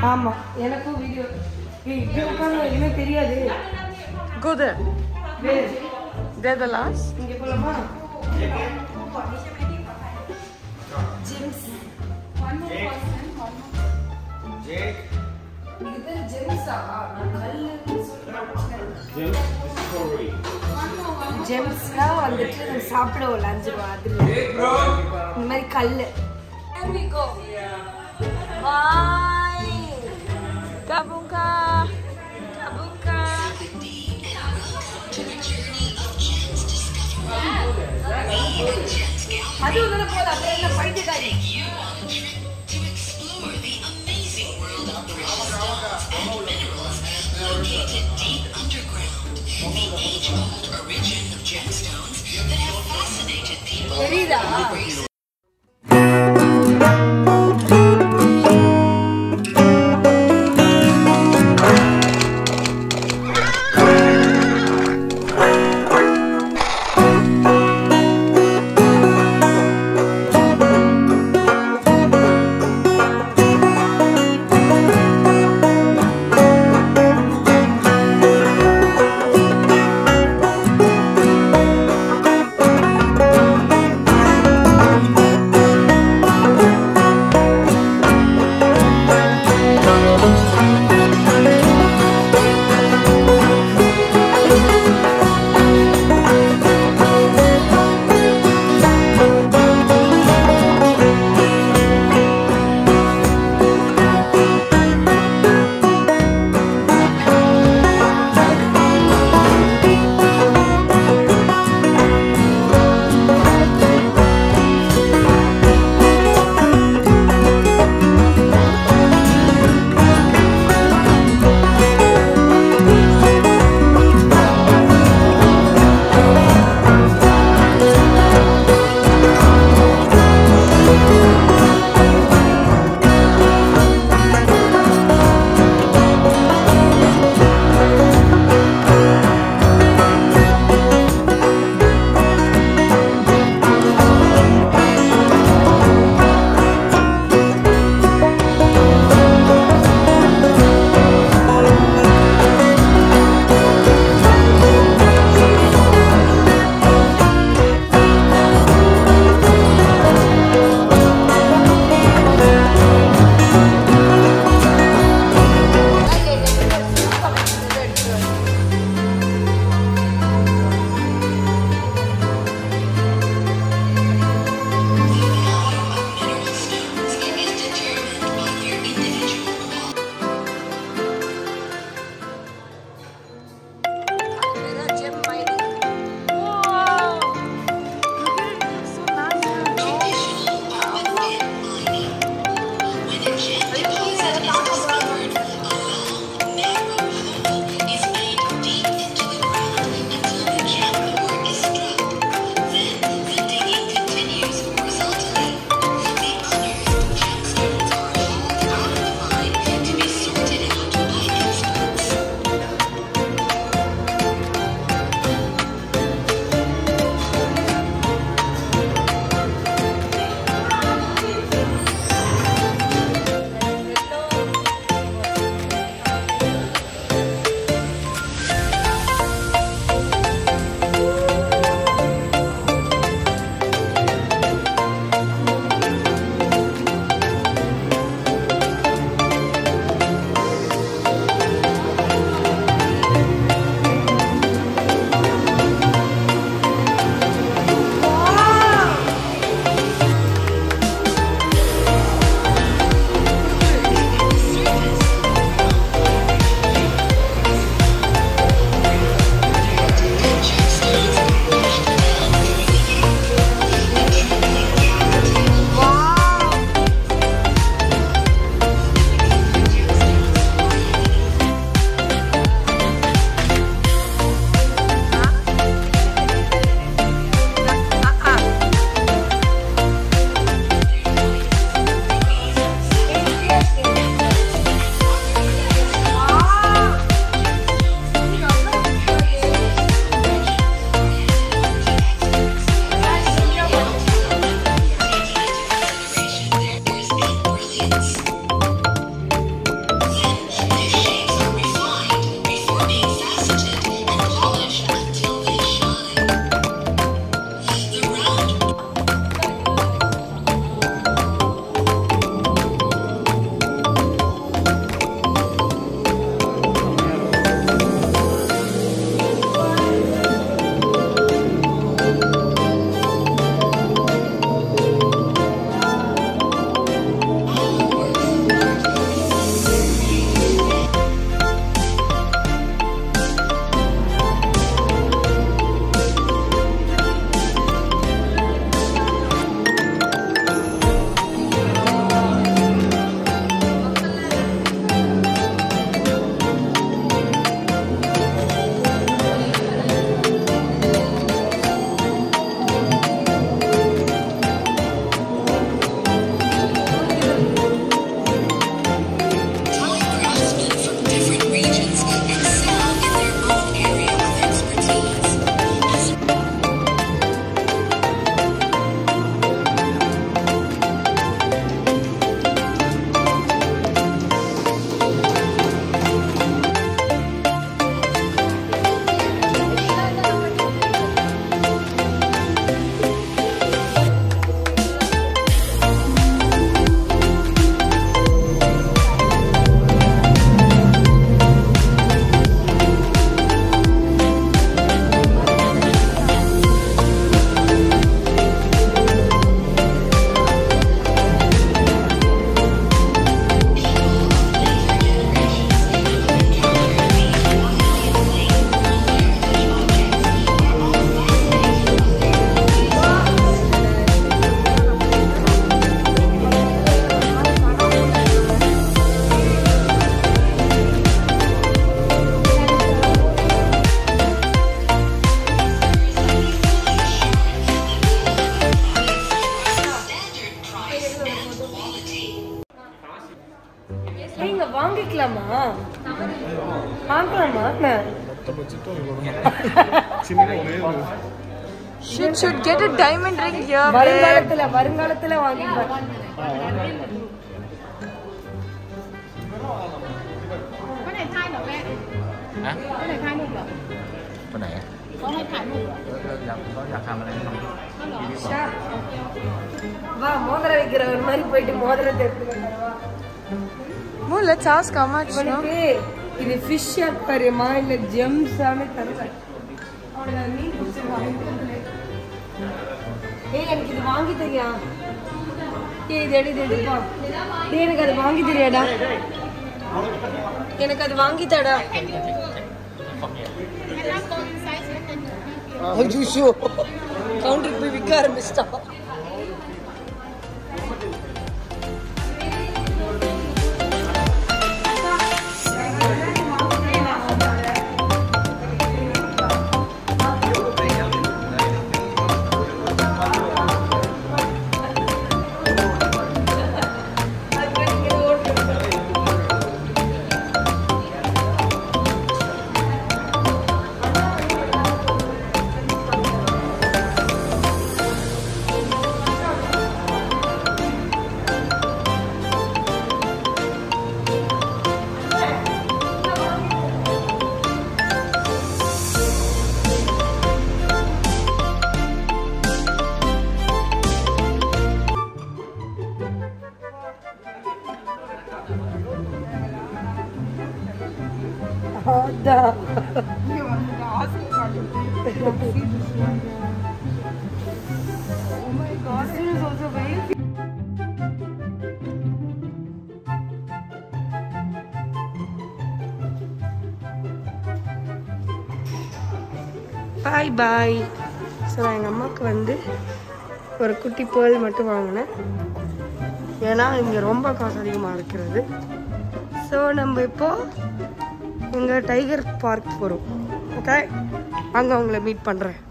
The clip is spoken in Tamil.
ஆமா எனக்கும் வீடியோ ஏய் இப்படி உட்காந்து எனக்கு தெரியாது Go there. வேறு They're the last. இங்க போலாமா ஜிம்ஸ் இது ஜெம்ஸா கல்லுன்னு சொல்றேன் ஜெம்ஸ்னா வந்துட்டு நம்ம சாப்பிடுவோம் அஞ்சு ரூபா அதுல இந்த மாதிரி கல்லு Kabunka. Kabunka. அது உள்ள போல அப்புறம் என்ன பைத்தியக்காரி தெரியுதா வாங்கலாமா வாங்கலாமா என்ன? மொத்த பட்ஜெட்டும் இவ்வளோ சின்ன ஒரே ஒரு Should should get a diamond ring here, babe. வருங்காலத்துல வருங்காலத்துல வாங்கிப்பேன் có này thay nữa mẹ có này thay luôn rồi คนไหน có hay thay luôn rồi อยากเขาอยากทำอะไรทำ Shah. வா மோதிரம் வைக்கிறவர் மாதிரி போயிட்டு மோதிரத்தை எடுத்துக்கிட்டு வா Mo, let's ask how much, no? இவனுக்கு இது ஃபிஷ் அக்வாரியமா இல்ல ஜெம்ஸானே தெரியல அவனுக்கு அது மீன் பிடிச்சிருக்கான் ஏய் எனக்கு இது வாங்கி தெரியா ஏய் இது எடு இது எடுப்பா ஏய் எனக்கு அது வாங்கி தெரியாடா எனக்கு அது வாங்கி தடா ஐயோ கவுண்டருக்கு போய் விற்க ஆரம்பிச்சிட்டான் அதான் This is also very bye bye so நான் எங்கள் அம்மாவுக்கு வந்து ஒரு குட்டி பேர்ல் மட்டும் வாங்கினேன் ஏன்னா இங்கே ரொம்ப காசு அதிகமாக இருக்கிறது ஸோ நம்ம இப்போ எங்கள் டைகர் பார்க் போகிறோம் ஓகே அங்கே உங்களை மீட் பண்ணுறேன்